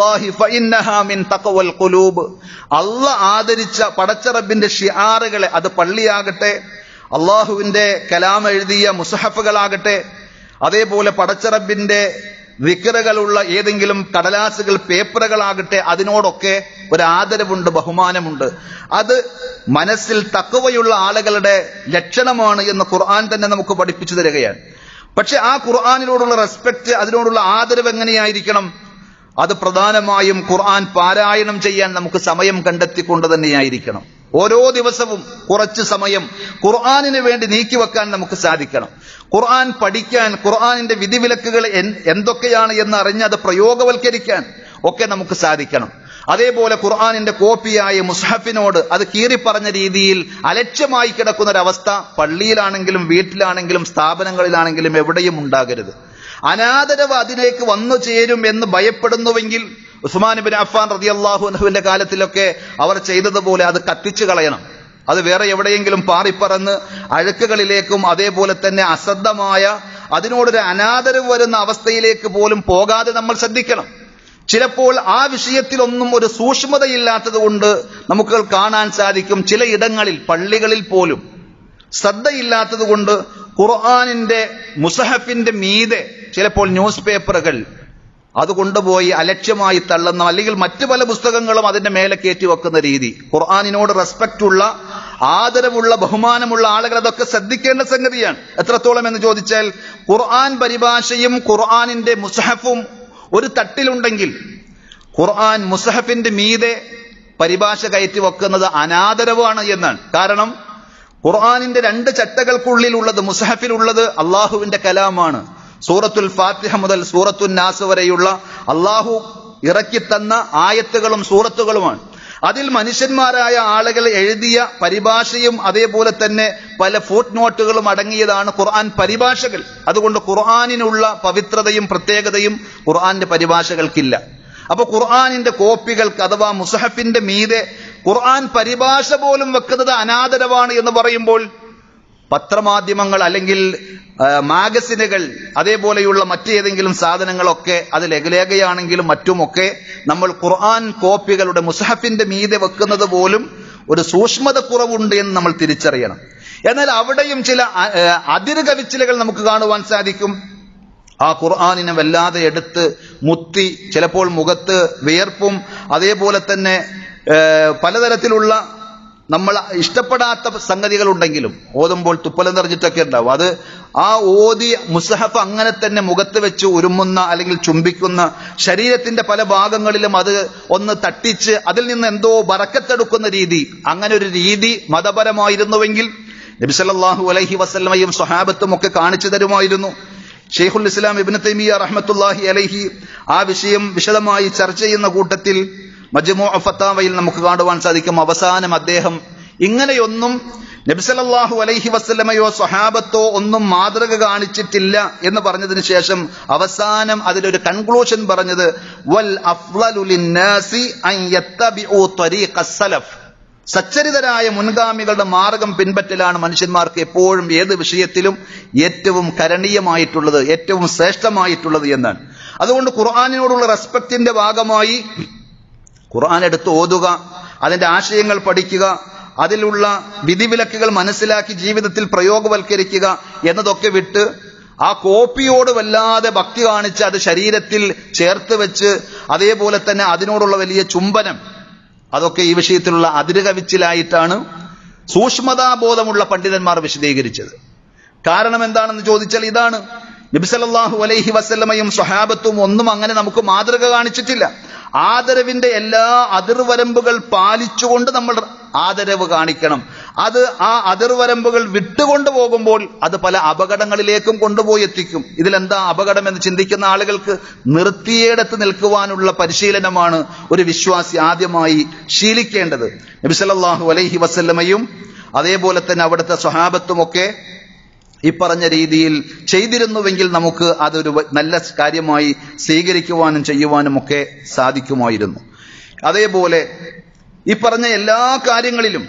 അല്ലാഹി ഫഇന്നഹാ മിൻ തഖവൽ ഖുലൂബ് അല്ല ആദരിച്ച പടച്ചറബിന്റെ ഷിആറുകളെ അത് പള്ളിയാകട്ടെ അള്ളാഹുവിന്റെ കലാം എഴുതിയ മുസഹഫുകളാകട്ടെ അതേപോലെ പടച്ചറബിന്റെ വിക്കറുകളുള്ള ഏതെങ്കിലും കടലാസുകൾ പേപ്പറുകളാകട്ടെ അതിനോടൊക്കെ ഒരു ആദരവുണ്ട് ബഹുമാനമുണ്ട് അത് മനസ്സിൽ തക്കവയുള്ള ആളുകളുടെ ലക്ഷണമാണ് എന്ന് ഖുർആൻ തന്നെ നമുക്ക് പഠിപ്പിച്ചു തരികയാണ് പക്ഷെ ആ ഖുർആാനിനോടുള്ള റെസ്പെക്ട് അതിനോടുള്ള ആദരവ് എങ്ങനെയായിരിക്കണം അത് പ്രധാനമായും ഖുർആൻ പാരായണം ചെയ്യാൻ നമുക്ക് സമയം കണ്ടെത്തിക്കൊണ്ട് തന്നെയായിരിക്കണം ഓരോ ദിവസവും കുറച്ച് സമയം ഖുർആാനിന് വേണ്ടി നീക്കിവെക്കാൻ നമുക്ക് സാധിക്കണം ഖുർആൻ പഠിക്കാൻ ഖുർആാനിന്റെ വിധിവിലക്കുകൾ എൻ- എന്തൊക്കെയാണ് എന്ന് അറിഞ്ഞ് അത് പ്രയോഗവൽക്കരിക്കാൻ ഒക്കെ നമുക്ക് സാധിക്കണം അതേപോലെ ഖുർആാനിന്റെ കോപ്പിയായ മുസ്ഹഫിനോട് അത് കീറിപ്പറഞ്ഞ രീതിയിൽ അലക്ഷ്യമായി കിടക്കുന്ന ഒരവസ്ഥ പള്ളിയിലാണെങ്കിലും വീട്ടിലാണെങ്കിലും സ്ഥാപനങ്ങളിലാണെങ്കിലും എവിടെയും ഉണ്ടാകരുത് അനാദരവ് അതിലേക്ക് വന്നു ചേരും എന്ന് ഭയപ്പെടുന്നുവെങ്കിൽ ഉസ്മാൻ ബിൻ അഫാൻ റതി അള്ളാഹു അനഹുവിന്റെ കാലത്തിലൊക്കെ അവർ ചെയ്തതുപോലെ അത് കത്തിച്ചു കളയണം അത് വേറെ എവിടെയെങ്കിലും പാറിപ്പറന്ന് അഴുക്കുകളിലേക്കും അതേപോലെ തന്നെ അശ്രദ്ധമായ അതിനോടൊരു അനാദരവ് വരുന്ന അവസ്ഥയിലേക്ക് പോലും പോകാതെ നമ്മൾ ശ്രദ്ധിക്കണം ചിലപ്പോൾ ആ വിഷയത്തിലൊന്നും ഒരു സൂക്ഷ്മതയില്ലാത്തത് കൊണ്ട് നമുക്ക് കാണാൻ സാധിക്കും ചില ഇടങ്ങളിൽ പള്ളികളിൽ പോലും ശ്രദ്ധയില്ലാത്തത് കൊണ്ട് ഖുർആാനിന്റെ മുസഹഫിന്റെ മീതെ ചിലപ്പോൾ ന്യൂസ് പേപ്പറുകൾ അത് കൊണ്ടുപോയി അലക്ഷ്യമായി തള്ളുന്ന അല്ലെങ്കിൽ മറ്റു പല പുസ്തകങ്ങളും അതിന്റെ മേലെ കയറ്റി വെക്കുന്ന രീതി ഖുർആാനിനോട് റെസ്പെക്റ്റ് ഉള്ള ആദരവുള്ള ബഹുമാനമുള്ള ആളുകൾ അതൊക്കെ ശ്രദ്ധിക്കേണ്ട സംഗതിയാണ് എത്രത്തോളം എന്ന് ചോദിച്ചാൽ ഖുർആൻ പരിഭാഷയും ഖുർആാനിന്റെ മുസഹഫും ഒരു തട്ടിലുണ്ടെങ്കിൽ ഖുർആൻ മുസഹഫിന്റെ മീതെ പരിഭാഷ കയറ്റി വെക്കുന്നത് അനാദരവാണ് എന്നാണ് കാരണം ഖുർആാനിന്റെ രണ്ട് ചട്ടകൾക്കുള്ളിലുള്ളത് മുസഹഫിലുള്ളത് അള്ളാഹുവിന്റെ കലാമാണ് സൂറത്തുൽ ഫാത്തിഹ മുതൽ സൂറത്തുൽ നാസ് വരെയുള്ള അള്ളാഹു ഇറക്കിത്തന്ന ആയത്തുകളും സൂറത്തുകളുമാണ് അതിൽ മനുഷ്യന്മാരായ ആളുകൾ എഴുതിയ പരിഭാഷയും അതേപോലെ തന്നെ പല ഫുട് നോട്ടുകളും അടങ്ങിയതാണ് ഖുർആൻ പരിഭാഷകൾ അതുകൊണ്ട് ഖുർആാനിനുള്ള പവിത്രതയും പ്രത്യേകതയും ഖുർആന്റെ പരിഭാഷകൾക്കില്ല അപ്പൊ ഖുർആാനിന്റെ കോപ്പികൾക്ക് അഥവാ മുസഹഫിന്റെ മീതെ ഖുർആൻ പരിഭാഷ പോലും വെക്കുന്നത് അനാദരവാണ് എന്ന് പറയുമ്പോൾ പത്രമാധ്യമങ്ങൾ അല്ലെങ്കിൽ ആ, മാഗസിനുകൾ അതേപോലെയുള്ള മറ്റേതെങ്കിലും സാധനങ്ങളൊക്കെ അത് ലഘുലേഖയാണെങ്കിലും മറ്റുമൊക്കെ നമ്മൾ ഖുർആൻ കോപ്പികളുടെ മുസഹഫിന്റെ മീതെ വെക്കുന്നത് പോലും ഒരു സൂക്ഷ്മത കുറവുണ്ട് എന്ന് നമ്മൾ തിരിച്ചറിയണം എന്നാൽ അവിടെയും ചില ആ, ആ, അതിര് കവിച്ചിലുകൾ നമുക്ക് കാണുവാൻ സാധിക്കും ആ ഖുർആാനിനെ വല്ലാതെ എടുത്ത് മുത്തി ചിലപ്പോൾ മുഖത്ത് വിയർപ്പും അതേപോലെ തന്നെ ഏഹ്, പലതരത്തിലുള്ള നമ്മൾ ഇഷ്ടപ്പെടാത്ത സംഗതികൾ ഉണ്ടെങ്കിലും ഓതുമ്പോൾ തുപ്പലം നിറഞ്ഞിട്ടൊക്കെ ഉണ്ടാവും അത് ആ ഓതി മുസഹഫ് അങ്ങനെ തന്നെ മുഖത്ത് വെച്ച് ഉരുമുന്ന അല്ലെങ്കിൽ ചുംബിക്കുന്ന ശരീരത്തിന്റെ പല ഭാഗങ്ങളിലും അത് ഒന്ന് തട്ടിച്ച് അതിൽ നിന്ന് എന്തോ ബറക്കത്തെടുക്കുന്ന രീതി അങ്ങനെ ഒരു രീതി മതപരമായിരുന്നുവെങ്കിൽ നബിസല്ലാഹു അലൈഹി വസല്ലമയും സ്വഹാബത്തും ഒക്കെ കാണിച്ചു തരുമായിരുന്നു ഷെയ്ഖുൽ ഇസ്ലാം ഇബ്നു തൈമിയ റഹ്മത്തുല്ലാഹി അലൈഹി ആ വിഷയം വിശദമായി ചർച്ച ചെയ്യുന്ന കൂട്ടത്തിൽ മജ്മു ഫത്താവയിൽ നമുക്ക് കാണുവാൻ സാധിക്കും അവസാനം അദ്ദേഹം ഇങ്ങനെയൊന്നും നബിസലല്ലാഹു അലൈഹി വസ്ലമയോ സ്വഹാബത്തോ ഒന്നും മാതൃക കാണിച്ചിട്ടില്ല എന്ന് പറഞ്ഞതിന് ശേഷം അവസാനം അതിലൊരു കൺക്ലൂഷൻ പറഞ്ഞത് വൽ അഫ്ളലു ലിന്നാസി അൻ യത്തബിഉ ത്വരീഖ സലഫ് സച്ചരിതരായ മുൻഗാമികളുടെ മാർഗം പിൻപറ്റലാണ് മനുഷ്യന്മാർക്ക് എപ്പോഴും ഏത് വിഷയത്തിലും ഏറ്റവും കരണീയമായിട്ടുള്ളത് ഏറ്റവും ശ്രേഷ്ഠമായിട്ടുള്ളത് എന്നാണ് അതുകൊണ്ട് ഖുർആാനിനോടുള്ള റെസ്പെക്റ്റിന്റെ ഭാഗമായി ഖുർആൻ എടുത്ത് ഓതുക അതിന്റെ ആശയങ്ങൾ പഠിക്കുക അതിലുള്ള വിധിവിലക്കുകൾ മനസ്സിലാക്കി ജീവിതത്തിൽ പ്രയോഗവൽക്കരിക്കുക എന്നതൊക്കെ വിട്ട് ആ കോപ്പിയോട് വല്ലാതെ ഭക്തി കാണിച്ച് അത് ശരീരത്തിൽ ചേർത്ത് വെച്ച് അതേപോലെ തന്നെ അതിനോടുള്ള വലിയ ചുംബനം അതൊക്കെ ഈ വിഷയത്തിലുള്ള അതിരുകവിച്ചിലായിട്ടാണ് സൂക്ഷ്മതാബോധമുള്ള പണ്ഡിതന്മാർ വിശദീകരിച്ചത് കാരണം എന്താണെന്ന് ചോദിച്ചാൽ ഇതാണ് നബിസലല്ലാഹു അലൈഹി വസല്ലമയും സ്വഹാബത്തും ഒന്നും അങ്ങനെ നമുക്ക് മാതൃക കാണിച്ചിട്ടില്ല ആദരവിന്റെ എല്ലാ അതിർവരമ്പുകൾ പാലിച്ചുകൊണ്ട് നമ്മൾ ആദരവ് കാണിക്കണം അത് ആ അതിർവരമ്പുകൾ വിട്ടുകൊണ്ടു പോകുമ്പോൾ അത് പല അപകടങ്ങളിലേക്കും കൊണ്ടുപോയി എത്തിക്കും ഇതിലെന്താ അപകടം എന്ന് ചിന്തിക്കുന്ന ആളുകൾക്ക് നിർത്തിയിടത്ത് നിൽക്കുവാനുള്ള പരിശീലനമാണ് ഒരു വിശ്വാസി ആദ്യമായി ശീലിക്കേണ്ടത് നബിസലല്ലാഹു അലൈഹി വസല്ലമയും അതേപോലെ തന്നെ അവിടുത്തെ സ്വഹാബത്തുമൊക്കെ ഈ പറഞ്ഞ രീതിയിൽ ചെയ്തിരുന്നുവെങ്കിൽ നമുക്ക് അതൊരു വ- നല്ല കാര്യമായി സ്വീകരിക്കുവാനും ചെയ്യുവാനും ഒക്കെ സാധിക്കുമായിരുന്നു അതേപോലെ ഈ പറഞ്ഞ എല്ലാ കാര്യങ്ങളിലും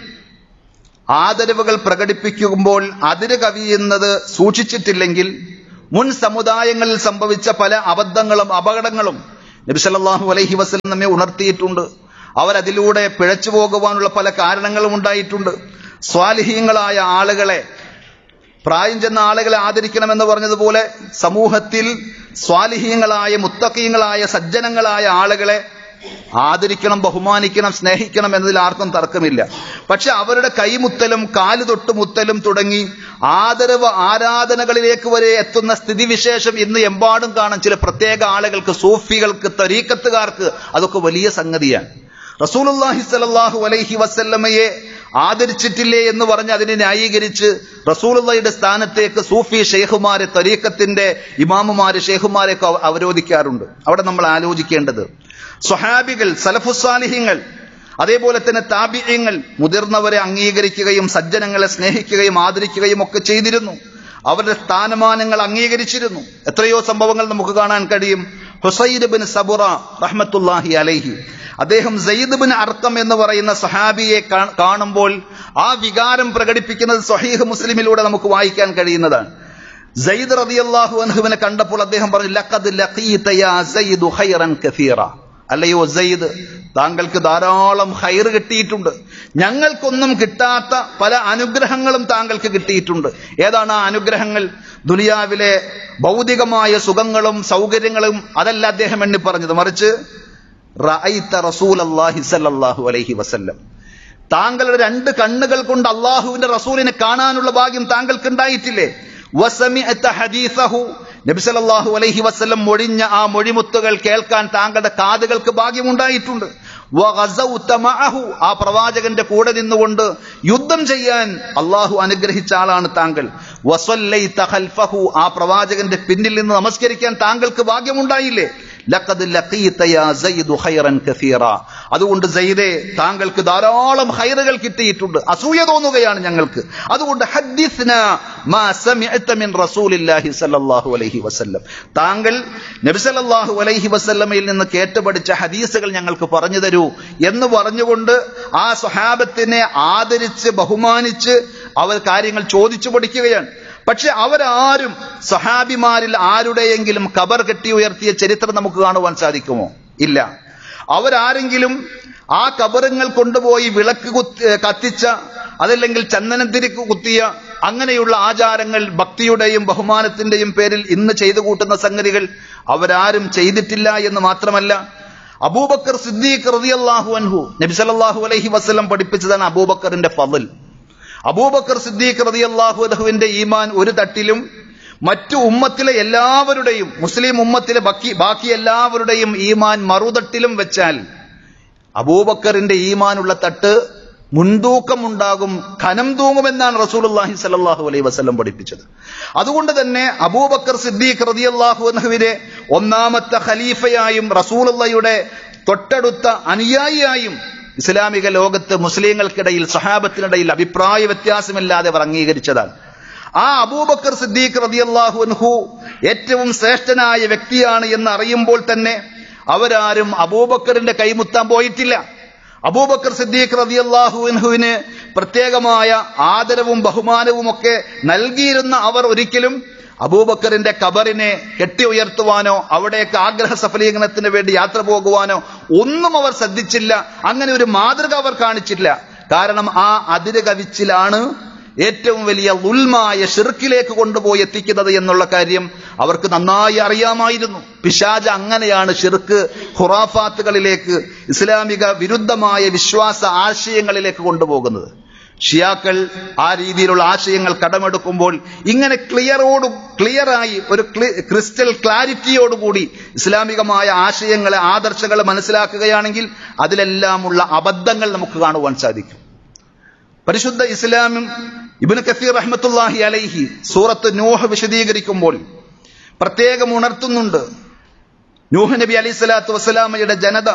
ആദരവുകൾ പ്രകടിപ്പിക്കുമ്പോൾ അതിര് കവിയുന്നത് സൂക്ഷിച്ചിട്ടില്ലെങ്കിൽ മുൻ സമുദായങ്ങളിൽ സംഭവിച്ച പല അബദ്ധങ്ങളും അപകടങ്ങളും നബി സല്ലല്ലാഹു അലൈഹി വസല്ലം നമ്മെ ഉണർത്തിയിട്ടുണ്ട് അവരതിലൂടെ പിഴച്ചു പോകുവാനുള്ള പല കാരണങ്ങളും ഉണ്ടായിട്ടുണ്ട് സ്വാലിഹീങ്ങളായ ആളുകളെ പ്രായം ചെന്ന ആളുകളെ ആദരിക്കണമെന്ന് പറഞ്ഞതുപോലെ സമൂഹത്തിൽ സ്വാലിഹീങ്ങളായ മുത്തക്കീങ്ങളായ സജ്ജനങ്ങളായ ആളുകളെ ആദരിക്കണം ബഹുമാനിക്കണം സ്നേഹിക്കണം എന്നതിൽ ആർക്കും തർക്കമില്ല പക്ഷെ അവരുടെ കൈമുത്തലും കാല് തൊട്ട് മുത്തലും തുടങ്ങി ആദരവ് ആരാധനകളിലേക്ക് വരെ എത്തുന്ന സ്ഥിതിവിശേഷം ഇന്ന് എമ്പാടും കാണാം ചില പ്രത്യേക ആളുകൾക്ക് സൂഫികൾക്ക് തരീക്കത്തുകാർക്ക് അതൊക്കെ വലിയ സംഗതിയാണ് റസൂലുള്ളാഹി സ്വല്ലല്ലാഹു അലൈഹി വസല്ലമയെ ആദരിച്ചിട്ടില്ലേ എന്ന് പറഞ്ഞ് അതിനെ ന്യായീകരിച്ച് റസൂലുള്ളയുടെ സ്ഥാനത്തേക്ക് സൂഫി ഷെയ്ഖുമാരെ തരീക്കത്തിന്റെ ഇമാമുമാര് ഷെയ്ഖുമാരെ ഒക്കെ അവരോധിക്കാറുണ്ട് അവിടെ നമ്മൾ ആലോചിക്കേണ്ടത് സ്വഹാബികൾ സലഫുസാലിഹിങ്ങൾ അതേപോലെ തന്നെ താബിയങ്ങൾ മുതിർന്നവരെ അംഗീകരിക്കുകയും സജ്ജനങ്ങളെ സ്നേഹിക്കുകയും ആദരിക്കുകയും ഒക്കെ ചെയ്തിരുന്നു അവരുടെ സ്ഥാനമാനങ്ങൾ അംഗീകരിച്ചിരുന്നു എത്രയോ സംഭവങ്ങൾ നമുക്ക് കാണാൻ കഴിയും ഹുസൈദ് ബിൻ സബുറ റഹ്മത്തുല്ലാഹി അലൈഹി അദ്ദേഹം സെയ്ദ് ബിൻ അർക്കം എന്ന് പറയുന്ന സഹാബിയെ കാ- കാണുമ്പോൾ ആ വികാരം പ്രകടിപ്പിക്കുന്നത് സ്വഹീഹ് മുസ്ലിമിലൂടെ നമുക്ക് വായിക്കാൻ കഴിയുന്നതാണ് സെയ്ദ് റളിയല്ലാഹു അൻഹുവിനെ കണ്ടപ്പോൾ അദ്ദേഹം പറഞ്ഞു ലഖദ് ലഖീത യാ സെയ്ദു ഖൈറൻ കസീറ അല്ലയോ സെയ്ദ് താങ്കൾക്ക് ധാരാളം ഹൈർ കിട്ടിയിട്ടുണ്ട് ഞങ്ങൾക്കൊന്നും കിട്ടാത്ത പല അനുഗ്രഹങ്ങളും താങ്കൾക്ക് കിട്ടിയിട്ടുണ്ട് ഏതാണ് ആ അനുഗ്രഹങ്ങൾ ദുനിയാവിലെ ഭൗതികമായ സുഖങ്ങളും സൗകര്യങ്ങളും അതല്ല അദ്ദേഹം എണ്ണി പറഞ്ഞത് മറിച്ച് റഅയ്ത റസൂലല്ലാഹി സല്ലല്ലാഹു അലൈഹി വസല്ലം താങ്കളുടെ രണ്ട് കണ്ണുകൾ കൊണ്ട് അള്ളാഹുവിന്റെ റസൂലിനെ കാണാനുള്ള ഭാഗ്യം താങ്കൾക്ക് ഉണ്ടായിട്ടില്ലേ വസമിഅത ഹദീസഹു നബി സല്ലല്ലാഹു അലൈഹി വസല്ലം മൊഴിഞ്ഞ ആ മൊഴിമുത്തുകൾ കേൾക്കാൻ താങ്കളുടെ കാതുകൾക്ക് ഭാഗ്യമുണ്ടായിട്ടുണ്ട് വഗസൗത മഅഹു ആ പ്രവാചകന്റെ കൂടെ നിന്നുകൊണ്ട് യുദ്ധം ചെയ്യാൻ അള്ളാഹു അനുഗ്രഹിച്ച ആളാണ് താങ്കൾ വസല്ലൈത ഖൽഫഹു ആ പ്രവാചകന്റെ പിന്നിൽ നിന്ന് നമസ്കരിക്കാൻ താങ്കൾക്ക് ഭാഗ്യമുണ്ടായില്ലേ ലഖദ് ലഖീത യാ സയ്യിദു ഖൈറൻ കസീറ അതുകൊണ്ട് സയ്യിദേ താങ്കൾക്ക് ധാരാളം ഹൈറുകൾ കിട്ടിയിട്ടുണ്ട് അസൂയ തോന്നുകയാണ് ഞങ്ങൾക്ക് അതുകൊണ്ട് ഹദ്ദിസ്ന മാ സമിഅത മിൻ റസൂലില്ലാഹി സല്ലല്ലാഹു അലൈഹി വസല്ലം താങ്കൾ നബി സല്ലല്ലാഹു അലൈഹി വസല്ലമയിൽ നിന്ന് കേട്ടുപഠിച്ച ഹദീസുകൾ ഞങ്ങൾക്ക് പറഞ്ഞു തരൂ എന്ന് പറഞ്ഞുകൊണ്ട് ആ സ്വഹാബത്തിനെ ആദരിച്ച് ബഹുമാനിച്ച് അവർ കാര്യങ്ങൾ ചോദിച്ചു പഠിക്കുകയാണ് പക്ഷെ അവരാരും സഹാബിമാരിൽ ആരുടെയെങ്കിലും കബർ കെട്ടി ഉയർത്തിയ ചരിത്രം നമുക്ക് കാണുവാൻ സാധിക്കുമോ ഇല്ല അവരാരെങ്കിലും ആ കബറുങ്ങൾ കൊണ്ടുപോയി വിളക്ക് കുത്തി കത്തിച്ച അതല്ലെങ്കിൽ ചന്ദനത്തിരി കുത്തിയ അങ്ങനെയുള്ള ആചാരങ്ങൾ ഭക്തിയുടെയും ബഹുമാനത്തിന്റെയും പേരിൽ ഇന്ന് ചെയ്തു കൂട്ടുന്ന സംഗതികൾ അവരാരും ചെയ്തിട്ടില്ല എന്ന് മാത്രമല്ല അബൂബക്കർ സിദ്ദീഖ് റളിയല്ലാഹു അൻഹു നബി സല്ലല്ലാഹു അലൈഹി വസല്ലം പഠിപ്പിച്ചതാണ് അബൂബക്കറിന്റെ ഫضൽ അബൂബക്കർ സിദ്ദീഖ് റളിയല്ലാഹു അൻഹുവിന്റെ ഈമാൻ ഒരു തട്ടിലും മറ്റു ഉമ്മത്തിലെ എല്ലാവരുടെയും മുസ്ലിം ഉമ്മത്തിലെ ബാക്കി ബാക്കി എല്ലാവരുടെയും ഈമാൻ മറുതട്ടിലും വെച്ചാൽ അബൂബക്കറിന്റെ ഈമാനുള്ള തട്ട് മുൻതൂക്കമുണ്ടാകും ഖനം തൂങ്ങുമെന്നാണ് റസൂലുള്ളാഹി സ്വല്ലല്ലാഹു അലൈഹി വസല്ലം പഠിപ്പിച്ചത് അതുകൊണ്ട് തന്നെ അബൂബക്കർ സിദ്ദീഖ് റളിയല്ലാഹു അൻഹുവിനെ ഒന്നാമത്തെ ഖലീഫയായും റസൂലുള്ളയുടെ തൊട്ടടുത്ത അനുയായിയായും ഇസ്ലാമിക ലോകത്ത് മുസ്ലിങ്ങൾക്കിടയിൽ സഹാബത്തിനിടയിൽ അഭിപ്രായ വ്യത്യാസമില്ലാതെ അവർ അംഗീകരിച്ചതാണ് ആ അബൂബക്കർ സിദ്ദീഖ് റളിയല്ലാഹു അൻഹു ഏറ്റവും ശ്രേഷ്ഠനായ വ്യക്തിയാണ് എന്ന് അറിയുമ്പോൾ തന്നെ അവരാരും അബൂബക്കറിന്റെ കൈമുത്താൻ പോയിട്ടില്ല അബൂബക്കർ സിദ്ദീഖ് റളിയല്ലാഹു അൻഹുവിന് പ്രത്യേകമായ ആദരവും ബഹുമാനവും ഒക്കെ നൽകിയിരുന്ന അവർ ഒരിക്കലും അബൂബക്കറിന്റെ കബറിനെ കെട്ടി ഉയർത്തുവാനോ അവിടേക്ക് ആഗ്രഹ സഫലീകരണത്തിന് വേണ്ടി യാത്ര പോകുവാനോ ഒന്നും അവർ ശ്രദ്ധിച്ചില്ല അങ്ങനെ ഒരു മാതൃക അവർ കാണിച്ചില്ല കാരണം ആ അതിര് കവിച്ചിലാണ് ഏറ്റവും വലിയ ഉൽമായ ഷിർക്കിലേക്ക് കൊണ്ടുപോയി എത്തിക്കുന്നത് എന്നുള്ള കാര്യം അവർക്ക് നന്നായി അറിയാമായിരുന്നു പിശാജ് അങ്ങനെയാണ് ഷിർക്ക് ഖുറാഫാത്തുകളിലേക്ക് ഇസ്ലാമിക വിരുദ്ധമായ വിശ്വാസ ആശയങ്ങളിലേക്ക് കൊണ്ടുപോകുന്നത് ഷിയാക്കൾ ആ രീതിയിലുള്ള ആശയങ്ങൾ കടമെടുക്കുമ്പോൾ ഇങ്ങനെ ക്ലിയറോട് ക്ലിയറായി ഒരു ക്രിസ്റ്റൽ ക്ലാരിറ്റിയോടുകൂടി ഇസ്ലാമികമായ ആശയങ്ങളെ ആദർശങ്ങളെ മനസ്സിലാക്കുകയാണെങ്കിൽ അതിലെല്ലാമുള്ള അബദ്ധങ്ങൾ നമുക്ക് കാണുവാൻ സാധിക്കും പരിശുദ്ധ ഇസ്ലാമും ഇബിന് കസീർ റഹ്മത്തുല്ലാഹി അലൈഹി സൂറത്ത് നൂഹ് വിശദീകരിക്കുമ്പോൾ പ്രത്യേകം ഉണർത്തുന്നുണ്ട് നൂഹ് നബി അലൈഹി സ്വലാത്തു വസ്സലാമയുടെ ജനത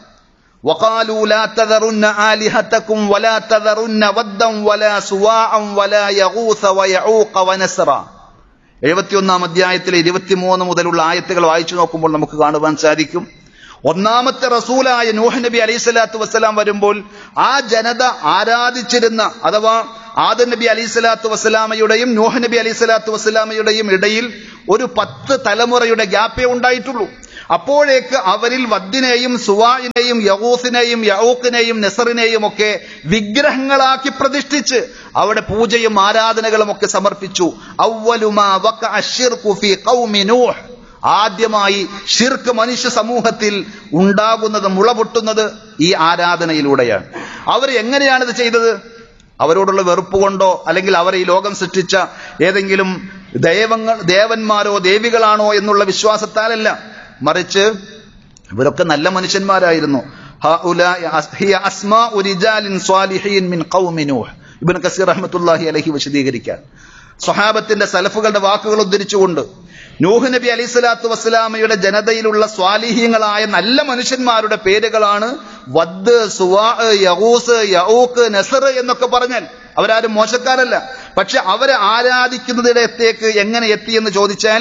وقالوا لا تذرن آلهتكم ولا تذرن ودا ولا سواعا ولا يغوث ويعوق ونسرا എഴുപത്തിയൊന്നാം അധ്യായത്തിലെ ഇരുപത്തിമൂന്ന് മുതലുള്ള ആയത്തുകൾ വായിച്ചു നോക്കുമ്പോൾ നമുക്ക് കാണുവാൻ സാധിക്കും ഒന്നാമത്തെ റസൂലായ നൂഹ് നബി അലൈഹി സ്വലാത്തു വസ്സലാം വരുമ്പോൾ ആ ജനത ആരാധിച്ചിരുന്ന അഥവാ ആദം നബി അലൈഹി സ്വലാത്തു വസ്സലാമയുടെയും നൂഹ് നബി അലൈഹി സ്വലാത്തു വസ്സലാമയുടെയും ഇടയിൽ ഒരു പത്ത് തലമുറയുടെ ഗ്യാപ്പേ ഉണ്ടായിട്ടുള്ളൂ അപ്പോഴേക്ക് അവരിൽ വദ്ദിനെയും സുവായിനെയും യഹൂസിനെയും യഹൂക്കിനെയും നെസറിനെയും ഒക്കെ വിഗ്രഹങ്ങളാക്കി പ്രതിഷ്ഠിച്ച് അവിടെ പൂജയും ആരാധനകളും ഒക്കെ സമർപ്പിച്ചു അവ്വലുമാ വഖഅ അശ്ശിർകു ഫീ ഖൗമി നൂഹ് ആദ്യമായി ഷിർക്ക് മനുഷ്യ സമൂഹത്തിൽ ഉണ്ടാകുന്നത് മുളപൊട്ടുന്നത് ഈ ആരാധനയിലൂടെയാണ് അവർ എങ്ങനെയാണ് ഇത് ചെയ്തത് അവരോടുള്ള വെറുപ്പ് കൊണ്ടോ അല്ലെങ്കിൽ അവരെ ഈ ലോകം സൃഷ്ടിച്ച ഏതെങ്കിലും ദൈവങ്ങൾ ദേവന്മാരോ ദേവികളാണോ എന്നുള്ള വിശ്വാസത്താലല്ല മറിച്ച് ഇവരൊക്കെ നല്ല മനുഷ്യന്മാരായിരുന്നു ഹഉലാഇ അസ്- ഹിയ അസ്മാഉ റിജാലിൻ സ്വാലിഹീൻ മിൻ ഖൗമി നൂഹ് ഇബ്നു കസീർ റഹ്മത്തുള്ളാഹി അലൈഹി വിശദീകരിക്കാൻ സ്വഹാബത്തിന്റെ സലഫുകളുടെ വാക്കുകൾ ഉദ്ധരിച്ചുകൊണ്ട് നൂഹ് നബി അലൈഹി സ്വലാത്തു വസ്സലാമയുടെ ജനതയിലുള്ള സ്വാലിഹീങ്ങളായ നല്ല മനുഷ്യന്മാരുടെ പേരുകളാണ് വദ് സുവാ യഹൂസ് യഹൂക്ക് നസർ എന്നൊക്കെ പറഞ്ഞാൽ അവരാരും മോശക്കാരല്ല പക്ഷെ അവരെ ആരാധിക്കുന്നതിടത്തേക്ക് എങ്ങനെ എത്തിയെന്ന് ചോദിച്ചാൽ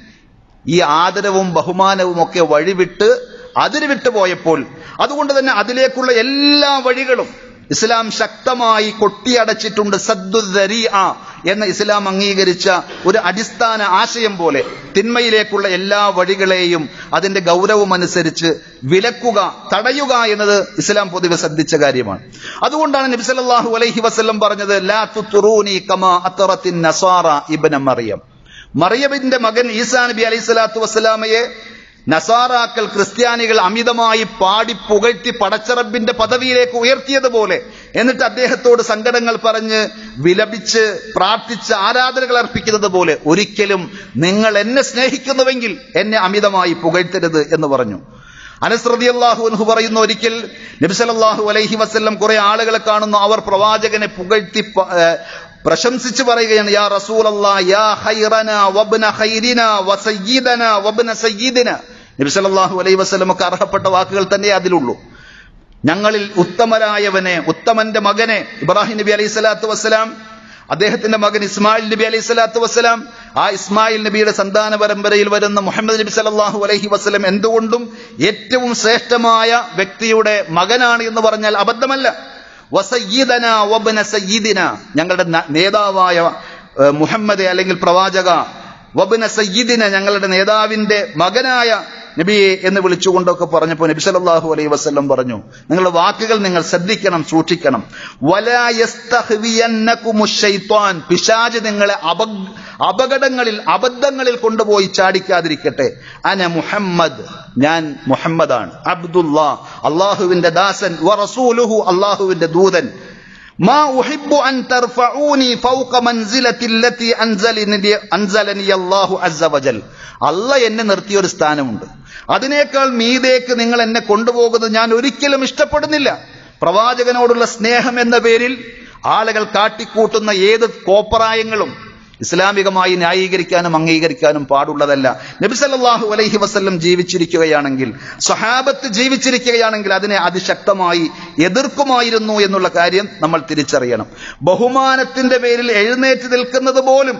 ഈ ആദരവും ബഹുമാനവും ഒക്കെ വഴിവിട്ട് അതിര് വിട്ടു പോയപ്പോൾ അതുകൊണ്ട് തന്നെ അതിലേക്കുള്ള എല്ലാ വഴികളും ഇസ്ലാം ശക്തമായി കൊട്ടിയടച്ചിട്ടുണ്ട് സദ്ദുദരി എന്ന ഇസ്ലാം അംഗീകരിച്ച ഒരു അടിസ്ഥാന ആശയം പോലെ തിന്മയിലേക്കുള്ള എല്ലാ വഴികളെയും അതിന്റെ ഗൗരവം അനുസരിച്ച് വിലക്കുക തടയുക എന്നത് ഇസ്ലാം പൊതുവെ ശ്രദ്ധിച്ച കാര്യമാണ് അതുകൊണ്ടാണ് നബി സല്ലല്ലാഹു അലൈഹി വസല്ലം പറഞ്ഞത് ലാ തുറൂനി കമാ അത്തറത്തിൻ നസാറ ഇബ്ന മറിയം മറിയമിന്റെ മകൻ ഈസാ നബി അലൈഹി സ്വലാത്തു വസ്സലാമയെ നസാറാക്കൽ ക്രിസ്ത്യാനികൾ അമിതമായി പാടി പുകഴ്ത്തി പടച്ചറബിന്റെ പദവിയിലേക്ക് ഉയർത്തിയതുപോലെ എന്നിട്ട് അദ്ദേഹത്തോട് സങ്കടങ്ങൾ പറഞ്ഞ് വിലപിച്ച് പ്രാർത്ഥിച്ച് ആരാധനകൾ അർപ്പിക്കുന്നത് പോലെ ഒരിക്കലും നിങ്ങൾ എന്നെ സ്നേഹിക്കുന്നുവെങ്കിൽ എന്നെ അമിതമായി പുകഴ്ത്തരുത് എന്ന് പറഞ്ഞു അനസ് റളിയല്ലാഹു അൻഹു പറയുന്നു ഒരിക്കൽ നബി സല്ലല്ലാഹു അലൈഹി വസല്ലം കുറെ ആളുകളെ കാണുന്നു അവർ പ്രവാചകനെ പുകഴ്ത്തി പ- ഏ, പ്രശംസിച്ച് പറയുകയാണ് യാ റസൂലല്ലാ യാ ഖൈറന വബ്ന ഖൈരിന വസയ്യിദന വബ്ന സയ്യിദിന നബി സല്ലല്ലാഹു അലൈഹി വസല്ലമക്ക് അർഹപ്പെട്ട വാക്കുകൾ തന്നെ അതിലുള്ളൂ ഞങ്ങളിൽ ഉത്തമരായവനെ ഉത്തമന്റെ മകനെ ഇബ്രാഹിം നബി അലൈഹി സ്വലാത്തു വസ്സലാം അദ്ദേഹത്തിന്റെ മകൻ ഇസ്മായിൽ നബി അലൈഹി സ്വലാത്തു വസ്സലാം ആ ഇസ്മായിൽ നബിയുടെ സന്താന പരമ്പരയിൽ വരുന്ന മുഹമ്മദ് നബി സല്ലല്ലാഹു അലൈഹി വസ്ലം എന്തുകൊണ്ടും ഏറ്റവും ശ്രേഷ്ഠമായ വ്യക്തിയുടെ മകനാണ് എന്ന് പറഞ്ഞാൽ അബദ്ധമല്ല വസയ്യിദന വബ്ന സയ്യിദിന ഞങ്ങളുടെ ന- നേതാവായ ഏഹ്, മുഹമ്മദ് അല്ലെങ്കിൽ പ്രവാചക വബ്ന സയ്യിദിന ഞങ്ങളുടെ നേതാവിന്റെ മകനായ നബിയെ എന്ന് വിളിച്ചുകൊണ്ടൊക്കെ പറഞ്ഞപ്പോൾ നബി സല്ലല്ലാഹു അലൈഹി വസല്ലം പറഞ്ഞു നിങ്ങളുടെ വാക്കുകൾ നിങ്ങൾ ശ്രദ്ധിക്കണം സൂക്ഷിക്കണം വലാ യസ്തഹ്വിയന്നകുമുശ് ശൈത്വാൻ പിശാച് നിങ്ങളെ അപ അപകടങ്ങളിൽ അബദ്ധങ്ങളിൽ കൊണ്ടുപോയി ചാടിക്കാതിരിക്കട്ടെ അന മുഹമ്മദ് ഞാൻ മുഹമ്മദാണ് അബ്ദുല്ലാ അള്ളാഹുവിന്റെ ദാസൻ വ റസൂലുഹു അള്ളാഹുവിന്റെ ദൂതൻ ما أحب أن ترفعوني فوق منزلة التي أنزلني أنزلني الله عز وجل അല്ല എന്നെ നിർത്തിയ ഒരു സ്ഥാനമുണ്ട് അതിനേക്കാൾ മീതേക്ക് നിങ്ങൾ എന്നെ കൊണ്ടുപോകുന്നത് ഞാൻ ഒരിക്കലും ഇഷ്ടപ്പെടുന്നില്ല പ്രവാചകനോടുള്ള സ്നേഹം എന്ന പേരിൽ ആളുകൾ കാട്ടിക്കൂട്ടുന്ന ഏത് കോപ്പറായങ്ങളും ഇസ്ലാമികമായി ന്യായീകരിക്കാനും അംഗീകരിക്കാനും പാടുള്ളതല്ല നബി സല്ലല്ലാഹു അലൈഹി വസല്ലം ജീവിച്ചിരിക്കുകയാണെങ്കിൽ സ്വഹാബത്ത് ജീവിച്ചിരിക്കുകയാണെങ്കിൽ അതിനെ അതിശക്തമായി എതിർക്കുമായിരുന്നു എന്നുള്ള കാര്യം നമ്മൾ തിരിച്ചറിയണം ബഹുമാനത്തിന്റെ പേരിൽ എഴുന്നേറ്റ് നിൽക്കുന്നത് പോലും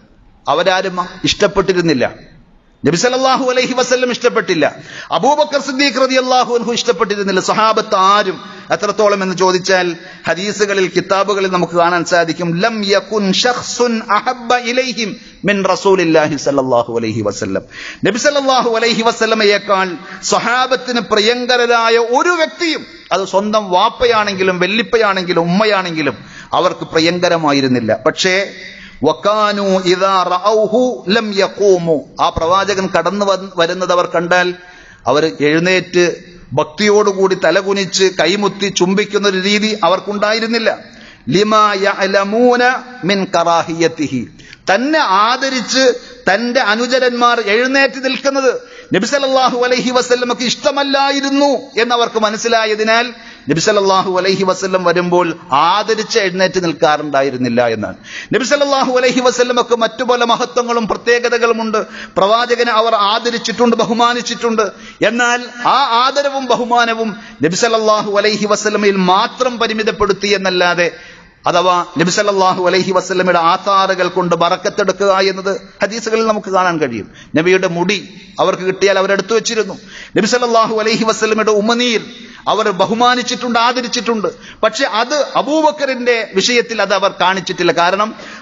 അവരാരും ഇഷ്ടപ്പെട്ടിരുന്നില്ല നബി സല്ലല്ലാഹു അലൈഹി വസല്ലം ഇഷ്ടപ്പെട്ടില്ല അബൂബക്കർ സിദ്ദീഖ് റളിയല്ലാഹു അൻഹു ഇഷ്ടപ്പെട്ടിരുന്നില്ല സ്വഹാബത്ത് ആരും എത്രത്തോളം എന്ന് ചോദിച്ചാൽ ഹദീസുകളിൽ കിതാബുകളിൽ നമുക്ക് കാണാൻ സാധിക്കും ലം യകുൻ ഷഖ്സുൻ അഹബ്ബ ഇലൈഹിം മിൻ റസൂലില്ലാഹി സല്ലല്ലാഹു അലൈഹി വസല്ലം നബി സല്ലല്ലാഹു അലൈഹി വസല്ലമയേക്കാൾ സ്വഹാബത്തിന് പ്രിയങ്കരരായ ഒരു വ്യക്തിയും അത് സ്വന്തം വാപ്പയാണെങ്കിലും വെല്ലിപ്പയാണെങ്കിലും ഉമ്മയാണെങ്കിലും അവർക്ക് പ്രിയങ്കരമായിരുന്നില്ല പക്ഷേ വക്കാനു ഇദാ റഔഹു ലം യഖൂമു ആ പ്രവാചകൻ കടന്നു വന്ന് വരുന്നത് അവർ കണ്ടാൽ അവർ എഴുന്നേറ്റ് ഭക്തിയോടുകൂടി തലകുനിച്ച് കൈമുത്തി ചുംബിക്കുന്ന ഒരു രീതി അവർക്കുണ്ടായിരുന്നില്ല ലിമാ യഅലമൂന മിൻ കറാഹിയത്തിഹി തന്നെ ആദരിച്ച് തന്റെ അനുചരന്മാർ എഴുന്നേറ്റ് നിൽക്കുന്നത് നബി സല്ലല്ലാഹു അലൈഹി വസല്ലമക്ക് ഇഷ്ടമല്ലായിരുന്നു എന്നവർക്ക് മനസ്സിലായതിനാൽ നബി സല്ലല്ലാഹു അലൈഹി വസല്ലം വരുമ്പോൾ ആദരിച്ച് എഴുന്നേറ്റ് നിൽക്കാറുണ്ടായിരുന്നില്ല എന്നാണ് നബി സല്ലല്ലാഹു അലൈഹി വസല്ലമക്ക് മറ്റു പല മഹത്വങ്ങളും പ്രത്യേകതകളുമുണ്ട് പ്രവാചകനെ അവർ ആദരിച്ചിട്ടുണ്ട് ബഹുമാനിച്ചിട്ടുണ്ട് എന്നാൽ ആ ആദരവും ബഹുമാനവും നബി സല്ലല്ലാഹു അലൈഹി വസല്ലമയിൽ മാത്രം പരിമിതപ്പെടുത്തി എന്നല്ലാതെ അഥവാ നബി സല്ലല്ലാഹു അലൈഹി വസല്ലമയുടെ ആധാറുകൾ കൊണ്ട് ബറക്കത്തെടുക്കുക എന്നത് ഹദീസുകളിൽ നമുക്ക് കാണാൻ കഴിയും നബിയുടെ മുടി അവർക്ക് കിട്ടിയാൽ അവരെടുത്തു വെച്ചിരുന്നു നബി സല്ലല്ലാഹു അലൈഹി വസല്ലമയുടെ ഉമനീർ അവർ ബഹുമാനിച്ചിട്ടുണ്ട് ആദരിച്ചിട്ടുണ്ട് പക്ഷെ അത് അബൂബക്കറിന്റെ വിഷയത്തിൽ അത് അവർ കാണിച്ചിട്ടില്ല കാരണം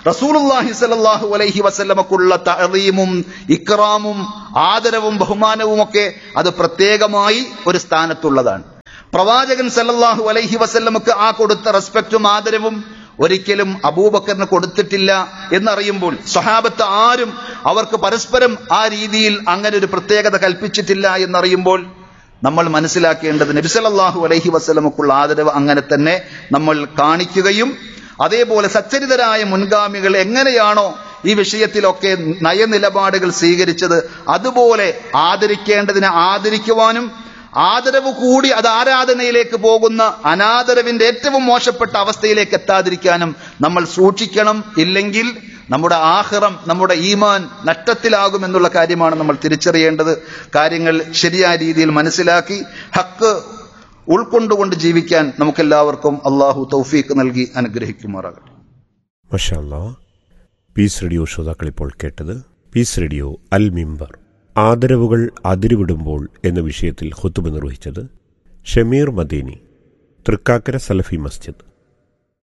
റസൂലുള്ളാഹി സ്വല്ലല്ലാഹു അലൈഹി വസല്ലമക്കുള്ള തഅലീമും ഇക്റാമും ആദരവും ബഹുമാനവും ഒക്കെ അത് പ്രത്യേകമായി ഒരു സ്ഥാനത്തുള്ളതാണ് പ്രവാചകൻ സല്ലല്ലാഹു അലൈഹി വസല്ലമക്ക് ആ കൊടുത്ത റെസ്പെക്റ്റും ആദരവും ഒരിക്കലും അബൂബക്കറിന് കൊടുത്തിട്ടില്ല എന്നറിയുമ്പോൾ സ്വഹാബത്ത് ആരും അവർക്ക് പരസ്പരം ആ രീതിയിൽ അങ്ങനെ ഒരു പ്രത്യേകത കൽപ്പിച്ചിട്ടില്ല എന്നറിയുമ്പോൾ നമ്മൾ മനസ്സിലാക്കേണ്ടത് നബിസലല്ലാഹു അലൈഹി വസ്ലമക്കുള്ള ആദരവ് അങ്ങനെ തന്നെ നമ്മൾ കാണിക്കുകയും അതേപോലെ സച്ചരിതരായ മുൻഗാമികൾ എങ്ങനെയാണോ ഈ വിഷയത്തിലൊക്കെ നയനിലപാടുകൾ സ്വീകരിച്ചത് അതുപോലെ ആദരിക്കേണ്ടതിനെ ആദരിക്കുവാനും ആദരവ് കൂടി അത് ആരാധനയിലേക്ക് പോകുന്ന അനാദരവിന്റെ ഏറ്റവും മോശപ്പെട്ട അവസ്ഥയിലേക്ക് എത്താതിരിക്കാനും നമ്മൾ സൂക്ഷിക്കണം ഇല്ലെങ്കിൽ നമ്മുടെ ആഹ്റം നമ്മുടെ ഈമാൻ നഷ്ടത്തിലാകുമെന്നുള്ള കാര്യമാണ് നമ്മൾ തിരിച്ചറിയേണ്ടത് കാര്യങ്ങൾ ശരിയായ രീതിയിൽ മനസ്സിലാക്കി ഹക്ക് ഉൾക്കൊണ്ടുകൊണ്ട് ജീവിക്കാൻ നമുക്കെല്ലാവർക്കും അള്ളാഹു തൗഫീക്ക് നൽകി അനുഗ്രഹിക്കുമാറാകട്ടെ മഷാല്ലാ പീസ് റേഡിയോ ശ്രോതാക്കൾ ഇപ്പോൾ കേട്ടത് പീസ് റേഡിയോ അൽ മിമ്പർ ആദരവുകൾ അതിരുവിടുമ്പോൾ എന്ന വിഷയത്തിൽ ഹുത്തുബ നിർവഹിച്ചത് ഷമീർ മദീനി തൃക്കാക്കര സലഫി മസ്ജിദ്